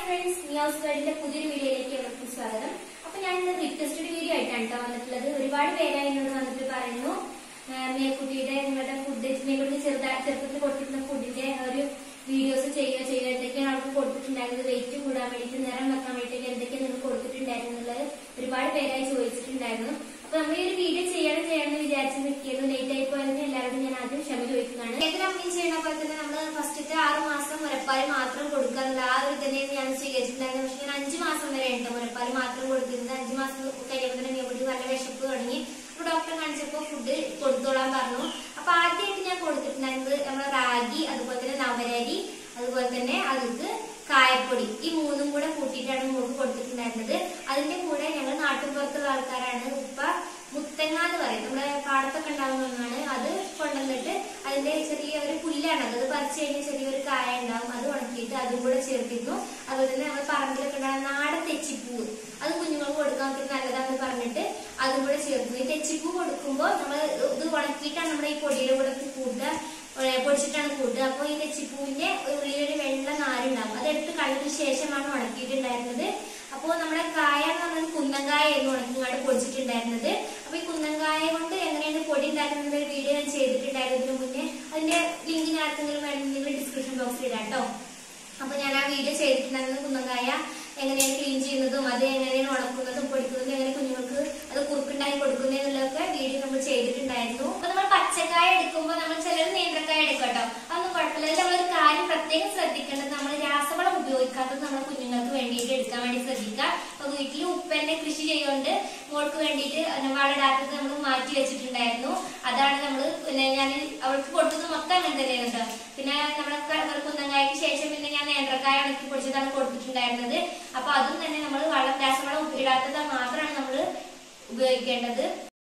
friends news വേൾഡിന്റെ പുതിയൊരു വീഡിയോയിലേക്ക് എല്ലാവർക്കും സ്വാഗതം അപ്പൊ ഞാൻ ഇന്ന് റിക്വസ്റ്റഡ് വീഡിയോ ആയിട്ടാണ് കേട്ടോ വന്നിട്ടുള്ളത് ഒരുപാട് പേരായി എന്നോട് വന്നിട്ട് പറയുന്നു ആ, മേക്കുട്ടിയുടെ നിങ്ങളുടെ ഫുഡ് മേക്കുട്ടി ചെറുതാ ചെറുപ്പത്തിൽ കൊടുത്തിട്ടുള്ള ഫുഡിന്റെ ഒരു വീഡിയോസ് ചെയ്യുക ചെയ്യുക എന്തൊക്കെയാണ് അവർക്ക് കൊടുത്തിട്ടുണ്ടായിരുന്നത് വെയിറ്റ് കൂടാൻ വേണ്ടിയിട്ട് നിറം വെക്കാൻ വേണ്ടിയിട്ട് എന്തൊക്കെയാണ് നിങ്ങൾ കൊടുത്തിട്ടുണ്ടായിരുന്നു എന്നുള്ളത് ഒരുപാട് പേരായി ചോദിച്ചിട്ടുണ്ടായിരുന്നു അപ്പൊ നമ്മൾ ഈ ഒരു വീഡിയോ ചെയ്യണം ചെയ്യണം എന്ന് വിചാരിച്ച് നിൽക്കുന്നു ലേറ്റ് ആയി പോയതിന് എല്ലാവരോടും ഞാൻ ആദ്യം ക്ഷമ ചോദിക്കുന്നതാണ് ഏതൊരു അമ്മയും ചെയ്യണ പോലെ തന്നെ നമ്മൾ ഫസ്റ്റത്തെ ആറ് മാസം മുലപ്പാൽ മാത്രം കൊടുക്കാറുണ്ട് ആ ഒരു തന്നെയാണ് ഞാൻ സ്വീകരിച്ചിട്ടുണ്ടായിരുന്നത് പക്ഷെ ഞാൻ അഞ്ചു മാസം വരെ ഉണ്ട് മുലപ്പാൽ മാത്രം കൊടുത്തിരുന്നത് അഞ്ചു മാസം കഴിയുമ്പോൾ തന്നെ മേക്കുട്ടി നല്ല വിശപ്പ് തുടങ്ങി അപ്പൊ ഡോക്ടറെ കാണിച്ചപ്പോ ഫുഡ് കൊടുത്തോളാൻ പറഞ്ഞു അപ്പൊ ആദ്യമായിട്ട് ഞാൻ കൊടുത്തിട്ടുണ്ടായിരുന്നത് നമ്മുടെ റാഗി അതുപോലെ തന്നെ നവരരി അതുപോലെ തന്നെ അതിക്ക് കായപ്പൊടി ഈ മൂന്നും കൂടെ കൂട്ടിയിട്ടാണ് മോൾക്ക് കൊടുത്തിട്ടുണ്ടായിരുന്നത് അതിന്റെ കൂടെ ഞങ്ങൾ നാട്ടുപുറത്തുള്ള ആൾക്കാരാണ് ഉപ്പ മുത്തങ്ങ എന്ന് പറയും നമ്മുടെ പാടത്തൊക്കെ ഉണ്ടാകുന്ന ഒന്നാണ് അത് കൊണ്ടുവന്നിട്ട് അതിന്റെ ചെറിയ ഒരു പുല്ലാണ് അത് അത് പറിച്ചു കഴിഞ്ഞാൽ ചെറിയൊരു കായ ഉണ്ടാവും അത് ഉണക്കിയിട്ട് അതും കൂടെ ചേർത്തിരുന്നു അതുപോലെ തന്നെ നമ്മുടെ പറമ്പിലൊക്കെ ഉണ്ടാകുന്ന നാടൻ തെച്ചിപ്പൂവ് അത് കുഞ്ഞുങ്ങൾക്ക് കൊടുക്കാൻ ഒത്തിരി നല്ലതാണെന്ന് പറഞ്ഞിട്ട് അതും കൂടെ ചേർക്കുന്നു ഈ തെച്ചിപ്പൂ കൊടുക്കുമ്പോൾ നമ്മൾ ഇത് ഉണക്കിയിട്ടാണ് നമ്മുടെ ഈ പൊടിയുടെ കൂടെ കൂട്ടുക ഏ, പൊടിച്ചിട്ടാണ് കൂട്ടുക അപ്പോൾ ഈ തെച്ചിപ്പൂവിന്റെ ഉള്ളിലൊരു വെള്ള നാരുണ്ടാവും അതെടുത്ത് കളഞ്ഞതിന് ശേഷമാണ് ഉണക്കിയിട്ടുണ്ടായിരുന്നത് അപ്പോൾ നമ്മുടെ കായ എന്ന് പറഞ്ഞത് കുന്നങ്കായായിരുന്നു ഉണക്കിങ്ങാട് പൊടിച്ചിട്ടുണ്ടായിരുന്നത് അപ്പൊ ഈ കുന്നങ്കായ കൊണ്ട് എങ്ങനെയാണ് പൊടി ഉണ്ടാക്കുന്നത് ഒരു വീഡിയോ ഞാൻ ചെയ്തിട്ടുണ്ടായിരുന്നു ഇതിനു മുന്നേ അതിന്റെ ലിങ്ക് ഞാൻ ആർക്കെങ്കിലും വേണമെങ്കിൽ ഡിസ്ക്രിപ്ഷൻ ബോക്സിൽ ഇടാം കേട്ടോ അപ്പൊ ഞാൻ ആ വീഡിയോ ചെയ്തിട്ടുണ്ടായിരുന്നത് കുന്നങ്കായ എങ്ങനെയാണ് ക്ലീൻ ചെയ്യുന്നതും അത് എങ്ങനെയാണ് ഉണക്കുന്നതും പൊടിക്കുന്നതും എങ്ങനെ കുഞ്ഞുങ്ങൾക്ക് അത് കുറുക്കുണ്ടാക്കി കൊടുക്കുന്നത് എന്നുള്ളതൊക്കെ വീഡിയോ നമ്മൾ ചെയ്തിട്ടുണ്ടായിരുന്നു അപ്പൊ നമ്മൾ പച്ചക്കായ എടുക്കുമ്പോൾ നമ്മൾ ചിലർ നേന്ത്രക്കായ എടുക്കും കേട്ടോ അതൊന്നും കുഴപ്പമില്ല അതിൽ നമ്മളൊരു കാര്യം പ്രത്യേകം ശ്രദ്ധിക്കേണ്ടത് നമ്മൾ രാസവളം ഉപയോഗിക്കാത്തത് നമ്മുടെ കുഞ്ഞുങ്ങൾക്ക് വേണ്ടിയിട്ട് എടുക്കാൻ വേണ്ടി ശ്രദ്ധിക്കുക അപ്പൊ വീട്ടിൽ ഉപ്പന്നെ കൃഷി ചെയ്യുകൊണ്ട് മോൾക്ക് വേണ്ടിയിട്ട് വളരാത്തത് നമ്മൾ മാറ്റി വെച്ചിട്ടുണ്ടായിരുന്നു അതാണ് നമ്മൾ പിന്നെ ഞാൻ അവൾക്ക് കൊടുത്തത് മൊത്തം അങ്ങനെ തന്നെയാണ് കേട്ടോ പിന്നെ നമ്മുടെ ക- കുന്നങ്കായ്ക്ക് ശേഷം പിന്നെ ഞാൻ നേന്ത്രക്കായ ഉണക്കി പൊടിച്ചതാണ് കൊടുത്തിട്ടുണ്ടായിരുന്നത് അപ്പൊ അതും തന്നെ നമ്മൾ വളം രാസവളം ഇടാത്തത് മാത്രമാണ് നമ്മൾ ഉപയോഗിക്കേണ്ടത്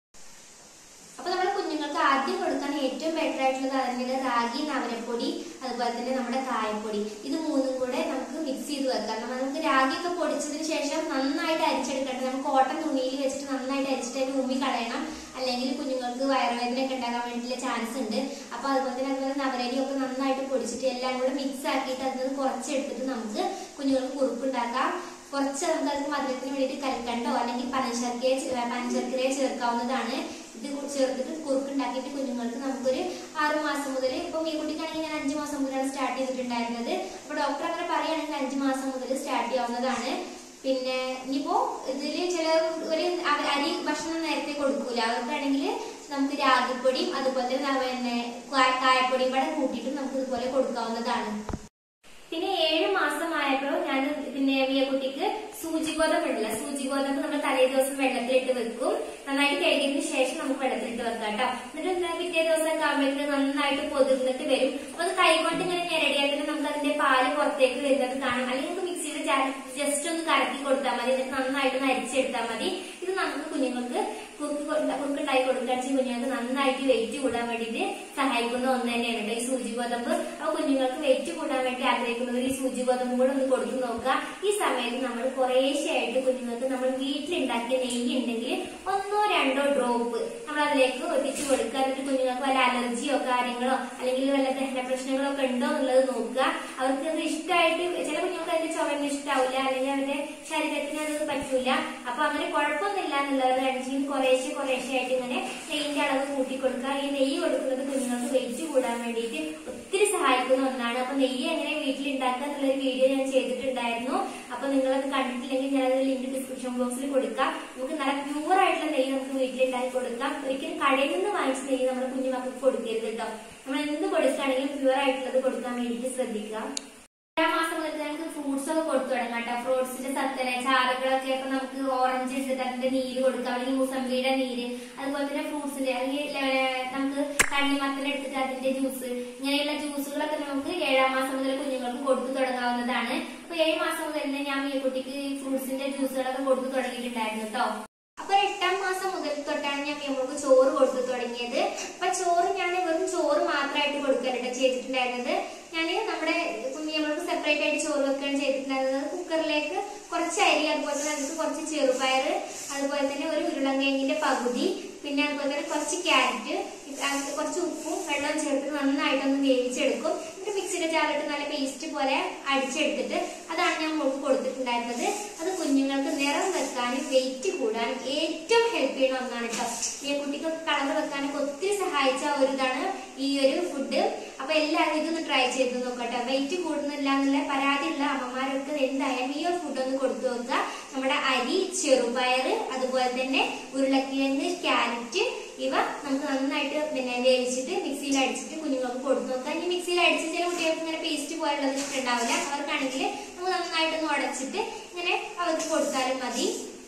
അപ്പൊ നമ്മുടെ കുഞ്ഞുങ്ങൾക്ക് ആദ്യം കൊടുക്കാൻ ഏറ്റവും ബെറ്റർ ആയിട്ടുള്ളത് അതിന്റെ റാഗി നവരപ്പൊടി അതുപോലെ തന്നെ നമ്മുടെ കായപ്പൊടി ഇത് മൂന്നും കൂടെ നമുക്ക് മിക്സ് ചെയ്ത് വെക്കാം നമ്മ- നമുക്ക് രാഗിയൊക്കെ പൊടിച്ചതിന് ശേഷം നന്നായിട്ട് അരിച്ചെടുക്കണം നമുക്ക് കോട്ടൺ തുണിയിൽ വെച്ചിട്ട് നന്നായിട്ട് അരിച്ചിട്ട് അതിന് ഉമ്മി കളയണം അല്ലെങ്കിൽ കുഞ്ഞുങ്ങൾക്ക് വയറുവേദന ഒക്കെ ഉണ്ടാകാൻ വേണ്ടിയിട്ടുള്ള ചാൻസ് ഉണ്ട് അപ്പൊ അതുപോലെ തന്നെ അതുപോലെ നവരരി ഒക്കെ നന്നായിട്ട് പൊടിച്ചിട്ട് എല്ലാം കൂടെ മിക്സ് ആക്കിയിട്ട് അതിൽ നിന്ന് കുറച്ചെടുത്തിട്ട് നമുക്ക് കുഞ്ഞുങ്ങൾക്ക് കുറുക്കുണ്ടാക്കാം കുറച്ച് നമുക്ക് അതിന് മധുരത്തിന് വേണ്ടിയിട്ട് കൽക്കണ്ടോ അല്ലെങ്കിൽ പനശർക്കയെ ചേ- പനശർക്കരയെ ചേർക്കാവുന്നതാണ് ഇത് കു- ചേർത്തിട്ട് കുറുക്കുണ്ടാക്കിയിട്ട് കുഞ്ഞുങ്ങൾക്ക് നമുക്കൊരു ആറു മാസം മുതൽ ഇപ്പൊ ഈ കുട്ടിക്കാണെങ്കിൽ ഞാൻ അഞ്ചു മാസം മുതലാണ് സ്റ്റാർട്ട് ചെയ്തിട്ടുണ്ടായിരുന്നത് അപ്പൊ ഡോക്ടർ അങ്ങനെ പറയുകയാണെങ്കിൽ അഞ്ചു മാസം മുതൽ സ്റ്റാർട്ട് ചെയ്യാവുന്നതാണ് പിന്നെ ഇനിയിപ്പോ ഇതില് ചില ഒരു അവ- അരി ഭക്ഷണം നേരത്തെ കൊടുക്കൂല അവർക്കാണെങ്കിൽ നമുക്ക് രാഗിപ്പൊടിയും അതുപോലെ തന്നെ നവ- പിന്നെ കാ- കായപ്പൊടിയും കൂടെ കൂട്ടിയിട്ട് നമുക്ക് ഇതുപോലെ കൊടുക്കാവുന്നതാണ് പിന്നെ ഏഴ് മാസമായപ്പോൾ ഞാൻ പിന്നെ മിയ കുട്ടിക്ക് സൂചി ഗോതമ്പ് ഉണ്ടല്ലോ സൂചി ഗോതമ്പ് നമ്മൾ തലേ ദിവസം വെള്ളത്തിലിട്ട് വെക്കും നന്നായിട്ട് കഴുകിയതിന് ശേഷം നമുക്ക് വെള്ളത്തിലിട്ട് വെക്കാം കേട്ടോ എന്നിട്ട് എന്താ പിറ്റേ ദിവസം ഒക്കെ ആകുമ്പോഴേക്കും നന്നായിട്ട് പൊതിർന്നിട്ട് വരും അപ്പൊ അത് കൈകൊണ്ട് ഇങ്ങനെ ഞെരടിയാൽ തന്നെ നമുക്ക് അതിന്റെ പാല് പുറത്തേക്ക് വരുന്നത് കാണാം അല്ലെങ്കിൽ നമുക്ക് മിക്സിയുടെ ജസ്റ്റ് ഒന്ന് കലക്കി കൊടുത്താൽ മതി എന്നിട്ട് നന്നായിട്ട് ഒന്ന് അരിച്ചെടുത്താൽ മതി ഇത് നമുക്ക് കുഞ്ഞുങ്ങൾക്ക് കുറുക്ക് കൊണ്ട- കുറുക്കുണ്ടായി കൊടുക്കാൻ കുഞ്ഞുങ്ങൾക്ക് നന്നായിട്ട് വെയിറ്റ് കൂടാൻ വേണ്ടിയിട്ട് സഹായിക്കുന്ന ഒന്ന് തന്നെയാണ് കേട്ടോ ഈ സൂചി ഗോതമ്പ് അപ്പൊ കുഞ്ഞുങ്ങൾക്ക് വെയിറ്റ് കൂടാൻ വേണ്ടി ആഗ്രഹിക്കുന്നവർ ഈ സൂചി ഗോതമ്പ് കൂടെ ഒന്ന് കൊടുത്തു നോക്കുക ഈ സമയത്ത് നമ്മൾ കുറേശ്ശെയായിട്ട് കുഞ്ഞുങ്ങൾക്ക് നമ്മൾ വീട്ടിലുണ്ടാക്കിയ നെയ്യ് ഉണ്ടെങ്കിൽ ഒന്നോ രണ്ടോ ഡ്രോപ്പ് നമ്മൾ അതിലേക്ക് ഒറ്റിച്ചു കൊടുക്കുക എന്നിട്ട് കുഞ്ഞുങ്ങൾക്ക് വല്ല അലർജിയോ കാര്യങ്ങളോ അല്ലെങ്കിൽ വല്ല ദഹന പ്രശ്നങ്ങളോ ഒക്കെ ഉണ്ടോ എന്നുള്ളത് നോക്കുക അവർക്ക് അത് ഇഷ്ടമായിട്ട് ചില കുഞ്ഞുങ്ങൾക്ക് അതിന്റെ ചുവന്ന് ഇഷ്ടാവില്ല അല്ലെങ്കിൽ അവരുടെ ശരീരത്തിന് അത് പറ്റൂല അപ്പൊ അങ്ങനെ കുഴപ്പമൊന്നുമില്ല എന്നുള്ളത് രണ്ടിനും കുറേശ്ശെ കുറേശ്ശെ ആയിട്ട് ഇങ്ങനെ നെയ്യിന്റെ അളവ് കൂട്ടി കൊടുക്കുക ഈ നെയ്യ് കൊടുക്കുന്നത് കുഞ്ഞുങ്ങൾക്ക് വെയിറ്റ് കൂടാൻ വേണ്ടിയിട്ട് ഒത്തിരി സഹായിക്കുന്ന ഒന്നാണ് അപ്പൊ നെയ്യ് എങ്ങനെ വീട്ടിൽ ഉണ്ടാക്കുക എന്നുള്ളൊരു വീഡിയോ ഞാൻ ചെയ്തിട്ടുണ്ടായിരുന്നു അപ്പൊ നിങ്ങളത് കണ്ടിട്ടില്ലെങ്കിൽ ഞാനത് ലിങ്ക് ഡിസ്ക്രിപ്ഷൻ ബോക്സിൽ കൊടുക്കാം നമുക്ക് നല്ല പ്യൂർ ആയിട്ടുള്ള നെയ്യ് നമുക്ക് വീട്ടിലുണ്ടാക്കി കൊടുക്കാം ഒരിക്കലും കടയിൽ നിന്ന് വാങ്ങിച്ച നെയ്യ് നമ്മുടെ കുഞ്ഞുമക്കൾക്ക് കൊടുക്കരുത് കേട്ടോ നമ്മൾ എന്ത് കൊടുക്കുകയാണെങ്കിലും പ്യൂർ ആയിട്ടുള്ളത് കൊടുക്കാൻ വേണ്ടിയിട്ട് ശ്രദ്ധിക്കുക ഏഴാം മാസം മുതൽ നമുക്ക് ഫ്രൂട്ട്സ് ഒക്കെ കൊടുത്തു തുടങ്ങാം കേട്ടോ ഫ്രൂട്ട്സിന്റെ സത്തന ചാറുകളൊക്കെ ഇപ്പൊ നമുക്ക് ഓറഞ്ച് എടുത്തിട്ട് അതിന്റെ നീര് കൊടുക്കാം അല്ലെങ്കിൽ മുസംബിയുടെ നീര് അതുപോലെ തന്നെ ഫ്രൂട്ട്സിന്റെ അല്ലെങ്കിൽ ലെ- നമുക്ക് തണ്ണിമത്തൻ എടുത്തിട്ട് അതിന്റെ ജ്യൂസ് ഇങ്ങനെയുള്ള ജ്യൂസുകളൊക്കെ നമുക്ക് ഏഴാം മാസം മുതൽ കുഞ്ഞുങ്ങൾക്ക് കൊടുത്തു തുടങ്ങാവുന്നതാണ് അപ്പൊ ഏഴ് മാസം മുതൽ തന്നെ ഞാൻ ഈ കുട്ടിക്ക് ഫ്രൂട്ട്സിന്റെ ജ്യൂസുകളൊക്കെ കൊടുത്തു തുടങ്ങിയിട്ടുണ്ടായിരുന്നു കേട്ടോ അപ്പൊ എട്ടാം മാസം മുതൽ തൊട്ടാണ് ഞാൻ നമ്മൾക്ക് ചോറ് കൊടുത്തു തുടങ്ങിയത് അപ്പൊ ചോറ് ഞാൻ വെറും ചോറ് മാത്രമായിട്ട് കൊടുക്കാനായിട്ട് ചെയ്തിട്ടുണ്ടായിരുന്നത് ഞാൻ നമ്മുടെ കുഞ്ഞുങ്ങൾക്ക് സെപ്പറേറ്റ് ആയിട്ട് ചോറ് വെക്കുകയാണ് ചെയ്തിട്ടുണ്ടായിരുന്നത് കുക്കറിലേക്ക് കുറച്ച് അരി അതുപോലെ തന്നെ അതിലേക്ക് കുറച്ച് ചെറുപയർ അതുപോലെ തന്നെ ഒരു ഉരുളങ്കിഴങ്ങിന്റെ പകുതി പിന്നെ അതുപോലെ തന്നെ കുറച്ച് ക്യാരറ്റ് കുറച്ച് ഉപ്പും വെള്ളവും ചേർത്ത് നന്നായിട്ടൊന്ന് വേവിച്ചെടുക്കും എന്നിട്ട് മിക്സിയുടെ ജാറിട്ട് നല്ല പേസ്റ്റ് പോലെ അടിച്ചെടുത്തിട്ട് അതാണ് ഞാൻ മോൾക്ക് കൊടുത്തു വെക്കാനും ഏറ്റവും ഹെൽപ്പ് ചെയ്യുന്ന ഒന്നാണ് കേട്ടോ ഈ കുട്ടിക്ക് കളർ വെക്കാനൊക്കെ ഒത്തിരി സഹായിച്ച ഒരു ഇതാണ് ഈ ഒരു ഫുഡ് അപ്പൊ എല്ലാവരും ഇതൊന്ന് ട്രൈ ചെയ്ത് നോക്കട്ടെ വെയിറ്റ് കൂടുന്നില്ല എന്നുള്ള പരാതിയുള്ള അമ്മമാരൊക്കെ എന്തായാലും ഈ ഒരു ഫുഡ് ഒന്ന് കൊടുത്തു നോക്കുക നമ്മുടെ അരി ചെറുപയർ അതുപോലെ തന്നെ ഉരുളക്കിഴങ്ങ് ക്യാരറ്റ് ഇവ നമുക്ക് നന്നായിട്ട് പിന്നെ വേവിച്ചിട്ട് മിക്സിയിൽ അടിച്ചിട്ട് കുഞ്ഞുങ്ങൾക്ക് കൊടുത്തു നോക്കാം ഇനി മിക്സിയിൽ അടിച്ച് ചില കുട്ടികൾക്ക് ഇങ്ങനെ പേസ്റ്റ് പോലുള്ളത് ഇഷ്ടമുണ്ടാവില്ല അവർക്കാണെങ്കിൽ നമുക്ക് നന്നായിട്ടൊന്ന് ഉടച്ചിട്ട് ഇങ്ങനെ അവർക്ക് കൊടുത്താലും മതി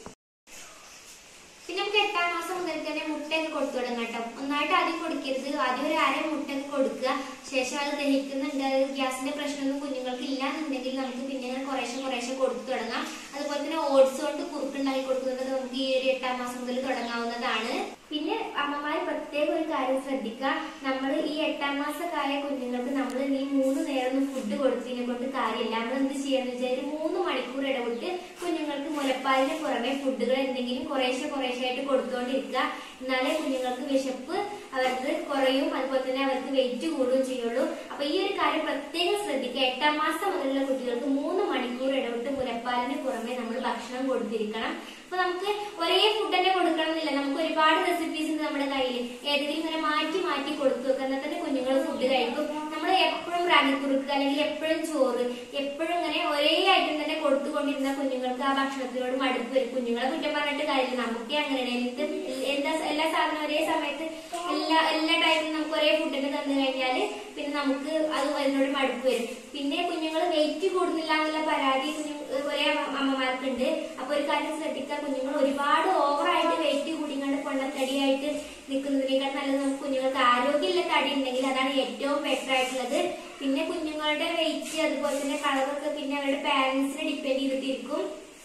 പിന്നെ നമുക്ക് എട്ടാം മാസം മുതൽ തന്നെ മുട്ടയൊക്കെ കൊടുത്തു തുടങ്ങാം കേട്ടോ ഒന്നായിട്ട് ആദ്യം കൊടുക്കരുത് ആദ്യം ഒരു അര മുട്ടയൊക്കെ കൊടുക്കുക ശേഷം അത് ദഹിക്കുന്നുണ്ട് അത് ഗ്യാസിന്റെ പ്രശ്നമൊന്നും കുഞ്ഞുങ്ങൾക്ക് ഇല്ലാന്നുണ്ടെങ്കിൽ നമുക്ക് പിന്നെ ഇങ്ങനെ കുറേശ്ശെ കുറേശ്ശെ കൊടുത്തു തുടങ്ങാം അതുപോലെ തന്നെ ഓട്സ് കൊണ്ട് കുറുക്കുണ്ടാക്കി കൊടുക്കുന്നത് നമുക്ക് ഈ ഒരു എട്ടാം മാസം മുതൽ തുടങ്ങാവുന്നതാണ് പിന്നെ അമ്മമാർ പ്രത്യേക ഒരു കാര്യം ശ്രദ്ധിക്കുക നമ്മൾ ഈ എട്ടാം മാസക്കായ കുഞ്ഞുങ്ങൾക്ക് നമ്മൾ ഈ മൂന്ന് നേരം ഫുഡ് കൊടുത്തതിനെ കൊണ്ട് കാര്യമില്ല നമ്മൾ എന്ത് ചെയ്യാന്ന് വെച്ചാൽ ഒരു മൂന്ന് മണിക്കൂർ ഇടവിട്ട് കുഞ്ഞുങ്ങൾക്ക് മുലപ്പാലിന് പുറമെ ഫുഡുകൾ എന്തെങ്കിലും കുറേശ്ശെ കുറേശ്ശെ ആയിട്ട് കൊടുത്തുകൊണ്ടിരിക്കുക എന്നാലേ കുഞ്ഞുങ്ങൾക്ക് വിശപ്പ് അവർക്ക് കുറയും അതുപോലെ തന്നെ അവർക്ക് വെയിറ്റ് കൂടുകയും ചെയ്യുള്ളൂ അപ്പൊ ഈ ഒരു കാര്യം പ്രത്യേകം ശ്രദ്ധിക്കുക എട്ടാം മാസം മുതലുള്ള കുട്ടികൾക്ക് മൂന്ന് മണിക്കൂർ ഇടവിട്ട് മുലപ്പാലിന് പുറമെ നമ്മൾ ഭക്ഷണം കൊടുത്തിരിക്കണം അപ്പൊ നമുക്ക് ഒരേ ഫുഡ് തന്നെ കൊടുക്കണം എന്നില്ല നമുക്ക് ഒരുപാട് റെസിപ്പീസ് ഉണ്ട് നമ്മുടെ കയ്യിൽ ഏതെങ്കിലും ഇങ്ങനെ മാറ്റി മാറ്റി കൊടുത്തു വെക്കുക എന്നാൽ തന്നെ കുഞ്ഞുങ്ങൾ ഫുഡ് കഴിക്കും നമ്മൾ എപ്പോഴും റാഗി കുറുക്ക് അല്ലെങ്കിൽ എപ്പോഴും ചോറ് എപ്പോഴും ഇങ്ങനെ ഒരേ ഐറ്റം തന്നെ കൊടുത്തുകൊണ്ടിരുന്ന കുഞ്ഞുങ്ങൾക്ക് ആ ഭക്ഷണത്തിനോട് മടുപ്പ് വരും കുഞ്ഞുങ്ങളെ കുറ്റം പറഞ്ഞിട്ട് കാര്യമില്ല നമുക്കേ അങ്ങനെയാണ് എന്ത് എന്താ എല്ലാ സാധനവും ഒരേ സമയത്ത് എല്ലാ എല്ലാ ടൈമിലും നമുക്ക് ഒരേ ഫുഡ് തന്നെ തന്നു കഴിഞ്ഞാൽ പിന്നെ നമുക്ക് അത് അതിനോട് മടുപ്പ് വരും പിന്നെ കുഞ്ഞുങ്ങൾ വെയിറ്റ് കൂടുന്നില്ല എന്നുള്ള പരാതി കുഞ്ഞു ഒരേ അമ്മമാർക്കുണ്ട് അപ്പൊ ഒരു കാര്യം ശ്രദ്ധിക്കുക കുഞ്ഞുങ്ങൾ ഒരുപാട് ഓവറായിട്ട് വെയിറ്റ് കൂടിങ്ങാണ്ട് പൊണ്ണത്തടിയായിട്ട് നിൽക്കുന്നതിനേക്കാൾ നല്ലത് നമുക്ക് കുഞ്ഞുങ്ങൾക്ക് ആരോഗ്യമുള്ള തടി ഉണ്ടെങ്കിൽ അതാണ് ഏറ്റവും ബെറ്റർ ആയിട്ടുള്ളത് പിന്നെ കുഞ്ഞുങ്ങളുടെ വെയിറ്റ് അതുപോലെ തന്നെ കളറൊക്കെ പിന്നെ അവരുടെ പാരന്റ്സിനെ ഡിപ്പെൻഡ് ചെയ്തിട്ടിരിക്കും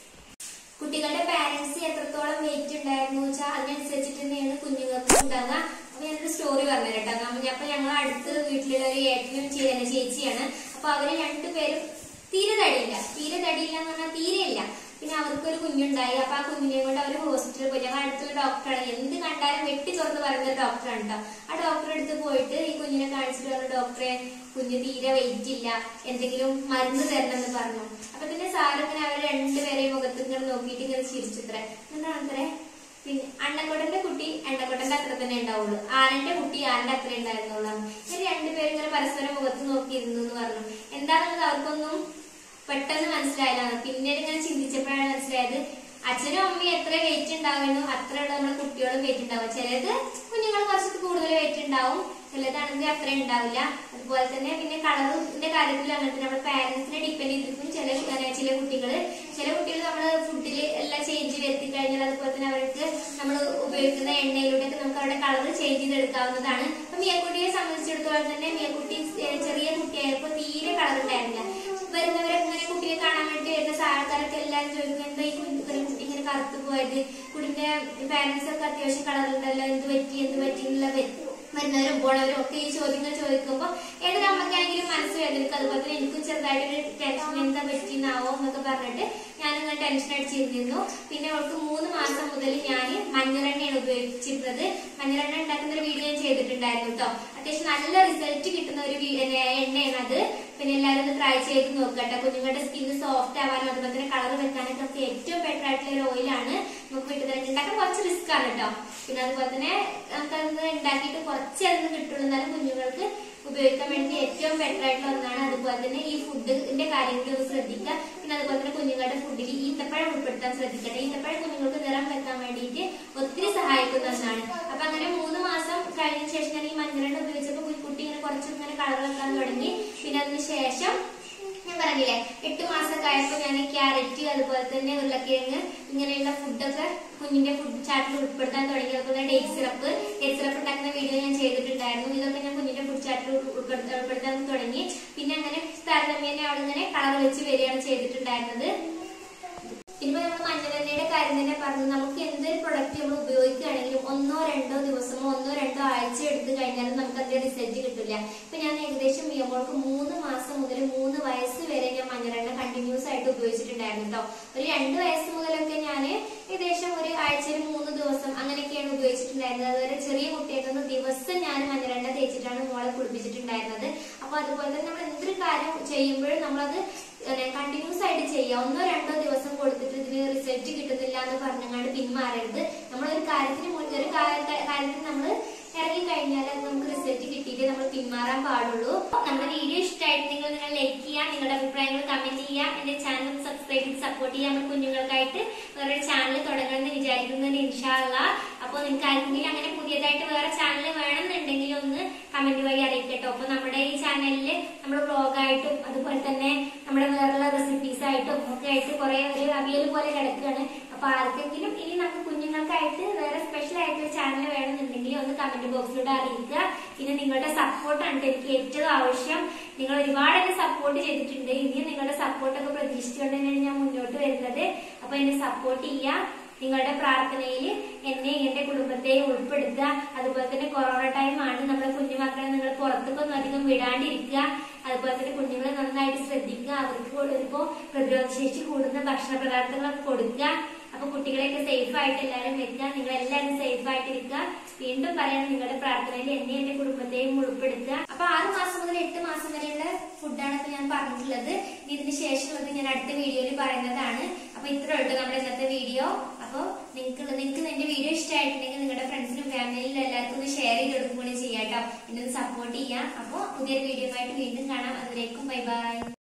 കുട്ടികളുടെ പാരന്റ്സ് എത്രത്തോളം വെയിറ്റ് ഉണ്ടായിരുന്നു വെച്ചാൽ അതിനനുസരിച്ചിട്ട് തന്നെയാണ് കുഞ്ഞുങ്ങൾക്ക് ഉണ്ടാവുക അപ്പൊ ഞാനൊരു സ്റ്റോറി പറഞ്ഞു കേട്ടോ നമ്മ- അപ്പൊ ഞങ്ങൾ അടുത്ത് വീട്ടിലുള്ള ഒരു ഏട്ടനും ചെയ്യുന്ന ചേച്ചിയാണ് അപ്പൊ അവര് രണ്ടുപേരും തീരെ തടിയില്ല തീരെ തടിയില്ല എന്ന് പറഞ്ഞാൽ തീരെ ഇല്ല പിന്നെ അവർക്കൊരു കുഞ്ഞുണ്ടായി അപ്പൊ ആ കുഞ്ഞിനെ കൊണ്ട് അവർ ഹോസ്പിറ്റലിൽ പോയി ഞങ്ങൾ അടുത്തുള്ള ഡോക്ടറാണ് എന്ത് കണ്ടാലും വെട്ടി തുറന്ന് പറയുന്ന ഡോക്ടറാണ് കേട്ടോ ആ ഡോക്ടറെ അടുത്ത് പോയിട്ട് ഈ കുഞ്ഞിനെ കാണിച്ചിട്ട് പറഞ്ഞു ഡോക്ടറെ കുഞ്ഞ് തീരെ വെയിറ്റ് ഇല്ല എന്തെങ്കിലും മരുന്ന് തരണം എന്ന് പറഞ്ഞു അപ്പൊ പിന്നെ സാറ് ഇങ്ങനെ അവർ രണ്ടുപേരെയും മുഖത്ത് ഇങ്ങനെ നോക്കിയിട്ട് ഇങ്ങനെ ചിരിച്ചത്രേ എന്താണ് അത്രേ പിന്നെ അണ്ണക്കൊട്ടന്റെ കുട്ടി എണ്ണക്കൊട്ടന്റെ അത്ര തന്നെ ഉണ്ടാവുള്ളൂ ആനന്റെ കുട്ടി ആനന്റെ അത്ര ഉണ്ടായിരുന്നുള്ളൂ ഇങ്ങനെ രണ്ടുപേരും ഇങ്ങനെ പരസ്പരം മുഖത്ത് നോക്കിയിരുന്നു എന്ന് പറഞ്ഞു എന്താണെന്നുള്ളത് അവർക്കൊന്നും പെട്ടെന്ന് മനസ്സിലായില്ല പിന്നീട് ഇങ്ങനെ ചിന്തിച്ചപ്പോഴാണ് മനസ്സിലായത് അച്ഛനും അമ്മയും എത്ര വെയിറ്റ് ഉണ്ടാവുന്നു അത്രയുള്ള നമ്മുടെ കുട്ടികളും വെയിറ്റ് ഉണ്ടാവും ചിലത് കുഞ്ഞുങ്ങൾ കുറച്ച് കൂടുതൽ വെയിറ്റ് ഉണ്ടാവും ചിലതാണെങ്കിൽ അത്ര ഉണ്ടാവില്ല അതുപോലെ തന്നെ പിന്നെ കളറിന്റെ കാര്യത്തിൽ അങ്ങനെ തന്നെ നമ്മുടെ പാരന്റ്സിനെ ഡിപ്പെൻഡ് ചെയ്തിരിക്കും ചില ഏഹ് ചില കുട്ടികൾ ചില കുട്ടികൾ നമ്മൾ ഫുഡിൽ എല്ലാം ചേഞ്ച് വരുത്തി കഴിഞ്ഞാൽ അതുപോലെ തന്നെ അവർക്ക് നമ്മൾ ഉപയോഗിക്കുന്ന എണ്ണയിലൂടെയൊക്കെ നമുക്ക് അവരുടെ കളർ ചേഞ്ച് ചെയ്തെടുക്കാവുന്നതാണ് അപ്പൊ മിയക്കുട്ടിയെ സംബന്ധിച്ചിടത്തോളം തന്നെ മിയക്കുട്ടി ഏഹ് ചെറിയ കുട്ടിയായപ്പോൾ തീരെ കളർ ഉണ്ടായിരുന്നില്ല വരുന്നവരൊക്കെ ഇങ്ങനെ കുട്ടിയെ കാണാൻ വേണ്ടി വരുന്ന ആൾക്കാരൊക്കെ എല്ലാവരും ചോദിക്കും എന്താ ഈ കുഞ്ഞ് ഒരു കുട്ടി ഇങ്ങനെ കറുത്തു പോയത് കുട്ടിന്റെ പാരന്റ്സ് ഒക്കെ അത്യാവശ്യം കളറുണ്ടല്ലോ എന്ത് പറ്റി എന്ത് പറ്റി എന്നുള്ള വരും വരുന്നവരും പോണവരും ഒക്കെ ഈ ചോദ്യങ്ങൾ ചോദിക്കുമ്പോൾ ഏതൊരു അമ്മക്കാണെങ്കിലും മനസ്സ് വേദനിക്കും അതുപോലെ തന്നെ എനിക്കും ചെറുതായിട്ടൊരു ടെൻഷൻ എന്താ പറ്റിയെന്നാവോ എന്നൊക്കെ പറഞ്ഞിട്ട് ഞാനിങ്ങനെ ടെൻഷൻ അടിച്ചിരുന്നു പിന്നെ അവൾക്ക് മൂന്ന് മാസം മുതൽ ഞാൻ മഞ്ഞളെണ്ണയാണ് ഉപയോഗിച്ചിരുന്നത് മഞ്ഞളെണ്ണ ഉണ്ടാക്കുന്ന ഒരു വീഡിയോ ഞാൻ ചെയ്തിട്ടുണ്ടായിരുന്നു കേട്ടോ അത്യാവശ്യം നല്ല റിസൾട്ട് കിട്ടുന്ന ഒരു വീ- ഏ, എണ്ണയാണ് അത് പിന്നെ എല്ലാവരും ഒന്ന് ട്രൈ ചെയ്ത് നോക്കട്ടെ കുഞ്ഞുങ്ങളുടെ സ്കിന്ന് സോഫ്റ്റ് ആവാനും അതുപോലെ തന്നെ കളർ വെക്കാനൊക്കെ ഒക്കെ ഏറ്റവും ബെറ്റർ ആയിട്ടുള്ള ഒരു ഓയിലാണ് നമുക്ക് വീട്ടിൽ തന്നെ ഉണ്ടാക്കാൻ കുറച്ച് റിസ്ക് ആണ് കേട്ടോ പിന്നെ അതുപോലെ തന്നെ നമുക്കത് ഉണ്ടാക്കിയിട്ട് കുറച്ച് അതിന് കിട്ടുള്ളൂ എന്നാലും കുഞ്ഞുങ്ങൾക്ക് ഉപയോഗിക്കാൻ വേണ്ടി ഏറ്റവും ബെറ്റർ ആയിട്ടുള്ള ഒന്നാണ് അതുപോലെ തന്നെ ഈ ഫുഡിന്റെ കാര്യങ്ങൾ ഒന്ന് ശ്രദ്ധിക്കുക പിന്നെ അതുപോലെ തന്നെ കുഞ്ഞുങ്ങളുടെ ഫുഡിൽ ഈത്തപ്പഴം ഉൾപ്പെടുത്താൻ ശ്രദ്ധിക്കട്ടെ ഈത്തപ്പഴം കുഞ്ഞുങ്ങൾക്ക് നിറം വെക്കാൻ വേണ്ടിയിട്ട് ഒത്തിരി സഹായിക്കുന്ന ഒന്നാണ് അപ്പൊ അങ്ങനെ മൂന്ന് മാസം കഴിഞ്ഞ ശേഷം ഞാൻ ഈ മഞ്ഞളെണ്ണ ഉപയോഗിച്ചപ്പോൾ കുട്ടി ഇങ്ങനെ കുറച്ച് ഇങ്ങനെ കളർ വെക്കാൻ തുടങ്ങി പിന്നെ അതിന് ശേഷം ഞാൻ പറഞ്ഞില്ലേ എട്ട് മാസമൊക്കെ ആയപ്പോൾ ഞാൻ ക്യാരറ്റ് അതുപോലെ തന്നെ ഉരുളക്കിഴങ്ങ് ഇങ്ങനെയുള്ള ഫുഡൊക്കെ കുഞ്ഞിന്റെ ഫുഡ് ചാർട്ടിൽ ഉൾപ്പെടുത്താൻ തുടങ്ങി അതുപോലെ ഡേറ്റ് സിറപ്പ് ഡേറ്റ് സിറപ്പ് ഉണ്ടാക്കുന്ന വീഡിയോ ഞാൻ ചെയ്തിട്ടുണ്ടായിരുന്നു ഇതൊക്കെ ഞാൻ കുഞ്ഞിന്റെ ഫുഡ് ചാർട്ടിൽ ഉൾപ്പെടുത്താൻ ഉൾപ്പെടുത്താൻ തുടങ്ങി പിന്നെ അങ്ങനെ താരതമ്യേന അവളിങ്ങനെ കളർ വെച്ച് വരികയാണ് ചെയ്തിട്ടുണ്ടായിരുന്നത് ഇനിയിപ്പോ നമ്മൾ മഞ്ഞളെണ്ണയുടെ കാര്യം തന്നെ പറഞ്ഞു നമുക്ക് എന്തൊരു പ്രൊഡക്റ്റ് നമ്മൾ ഉപയോഗിക്കുകയാണെങ്കിലും ഒന്നോ രണ്ടോ ദിവസമോ ഒന്നോ രണ്ടോ ആഴ്ച എടുത്തു കഴിഞ്ഞാലും നമുക്ക് അതിന്റെ റിസൾട്ട് കിട്ടില്ല ഇപ്പൊ ഞാൻ ഏകദേശം മിയമോൾക്ക് മൂന്ന് മാസം മുതൽ മൂന്ന് വയസ്സ് വരെ ഞാൻ മഞ്ഞളെണ്ണ കണ്ടിന്യൂസ് ആയിട്ട് ഉപയോഗിച്ചിട്ടുണ്ടായിരുന്നു കേട്ടോ ഒരു രണ്ട് വയസ്സ് മുതലൊക്കെ ഞാൻ ഏകദേശം ഒരു ആഴ്ചയിൽ മൂന്ന് ദിവസം അങ്ങനെയൊക്കെയാണ് ഉപയോഗിച്ചിട്ടുണ്ടായിരുന്നത് അതുവരെ ചെറിയ കുട്ടിയൊക്കെ ദിവസം ഞാൻ മഞ്ഞളെണ്ണ തേച്ചിട്ടാണ് മോളെ കുളിപ്പിച്ചിട്ടുണ്ടായിരുന്നത് അപ്പൊ അതുപോലെ തന്നെ നമ്മൾ എന്തൊരു കാര്യം ചെയ്യുമ്പോഴും നമ്മളത് കണ്ടിന്യൂസ് ആയിട്ട് ചെയ്യുക ഒന്നോ രണ്ടോ ദിവസം കൊടുത്തിട്ട് ഇതിന് റിസൾട്ട് കിട്ടുന്നില്ല എന്ന് പറഞ്ഞങ്ങാണ്ട് പിന്മാറരുത് നമ്മളൊരു കാര്യത്തിന് മുൻ ഒരു കാ- കാര്യത്തിന് നമ്മൾ ഇറങ്ങി കഴിഞ്ഞാൽ അത് നമുക്ക് റിസൾട്ട് കിട്ടിയിട്ട് നമ്മൾ പിന്മാറാൻ പാടുള്ളൂ നമ്മുടെ വീഡിയോ ഇഷ്ടമായിട്ട് നിങ്ങൾ നിങ്ങൾ ലൈക്ക് ചെയ്യുക നിങ്ങളുടെ അഭിപ്രായങ്ങൾ കമന്റ് ചെയ്യുക എന്റെ ചാനൽ സബ്സ്ക്രൈബ് ചെയ്ത് സപ്പോർട്ട് ചെയ്യാൻ നമ്മുടെ കുഞ്ഞുങ്ങൾക്കായിട്ട് വേറെ ചാനൽ തുടങ്ങണമെന്ന് വിചാരിക്കുന്നുണ്ട് ഇൻഷാല്ല അപ്പോൾ നിങ്ങൾക്ക് ആർക്കെങ്കിലും അങ്ങനെ പുതിയതായിട്ട് വേറെ ചാനൽ വേണമെന്നുണ്ടെങ്കിൽ ഒന്ന് കമന്റ് വഴി അറിയിക്കട്ടോ അപ്പൊ നമ്മുടെ ഈ ചാനലിൽ നമ്മൾ വ്ളോഗായിട്ടും അതുപോലെ തന്നെ നമ്മുടെ വേറെയുള്ള റെസിപ്പീസ് ആയിട്ടും ഒക്കെ ആയിട്ട് കുറെ ഒരു അവിയൽ പോലെ കിടക്കുകയാണ് അപ്പൊ ആർക്കെങ്കിലും ഇനി നമുക്ക് കുഞ്ഞുങ്ങൾക്കായിട്ട് വേറെ സ്പെഷ്യൽ ആയിട്ടൊരു ചാനൽ വേണമെന്നുണ്ടെങ്കിൽ ഒന്ന് കമന്റ് ബോക്സിലൂടെ അറിയിക്കുക പിന്നെ നിങ്ങളുടെ സപ്പോർട്ടാണ് എനിക്ക് ഏറ്റവും ആവശ്യം നിങ്ങൾ ഒരുപാട് എന്നെ സപ്പോർട്ട് ചെയ്തിട്ടുണ്ട് ഇനിയും നിങ്ങളുടെ സപ്പോർട്ടൊക്കെ പ്രതീക്ഷിച്ചുകൊണ്ട് തന്നെയാണ് ഞാൻ മുന്നോട്ട് വരുന്നത് അപ്പൊ എന്നെ സപ്പോർട്ട് ചെയ്യുക നിങ്ങളുടെ പ്രാർത്ഥനയിൽ എന്നെ എന്റെ കുടുംബത്തെ ഉൾപ്പെടുത്തുക അതുപോലെ തന്നെ കൊറോണ ടൈമാണ് നമ്മുടെ കുഞ്ഞുമക്കളെ നിങ്ങൾ പുറത്തേക്കൊന്നും അധികം വിടാണ്ടിരിക്കുക അതുപോലെ തന്നെ കുഞ്ഞുങ്ങളെ നന്നായിട്ട് ശ്രദ്ധിക്കുക അവർക്ക് ഇപ്പോ പ്രതിരോധശേഷി കൂടുന്ന ഭക്ഷണ പദാർത്ഥങ്ങളൊക്കെ കൊടുക്കുക അപ്പൊ കുട്ടികളെയൊക്കെ സേഫ് ആയിട്ട് എല്ലാവരും വെക്കുക നിങ്ങൾ എല്ലാവരും സേഫ് ആയിട്ടിരിക്കുക വീണ്ടും പറയണം നിങ്ങളുടെ പ്രാർത്ഥനയിൽ എന്നെ എന്റെ കുടുംബത്തെയും ഉൾപ്പെടുത്തുക അപ്പൊ ആറ് മാസം മുതൽ എട്ട് മാസം വരെയുള്ള ഫുഡാണ് ഇപ്പൊ ഞാൻ പറഞ്ഞിട്ടുള്ളത് ഇനി ഇതിന് ശേഷമുള്ളത് ഞാൻ അടുത്ത വീഡിയോയിൽ പറയുന്നതാണ് അപ്പൊ ഇത്ര ഉള്ളൂ നമ്മുടെ ഇന്നത്തെ വീഡിയോ അപ്പൊ നിങ്ങൾക്ക് നിങ്ങൾക്ക് എന്റെ വീഡിയോ ഇഷ്ടമായിട്ടുണ്ടെങ്കിൽ നിങ്ങളുടെ ഫ്രണ്ട്സിനും ഫാമിലിയിലും എല്ലാവർക്കും ഒന്ന് ഷെയർ ചെയ്ത് കൊടുക്കും കൂടി ചെയ്യാം കേട്ടോ എന്നെ ഒന്ന് സപ്പോർട്ട് ചെയ്യാം അപ്പൊ പുതിയൊരു വീഡിയോ ആയിട്ട് വീണ്ടും കാണാം അതിലേക്കും ബൈ ബൈ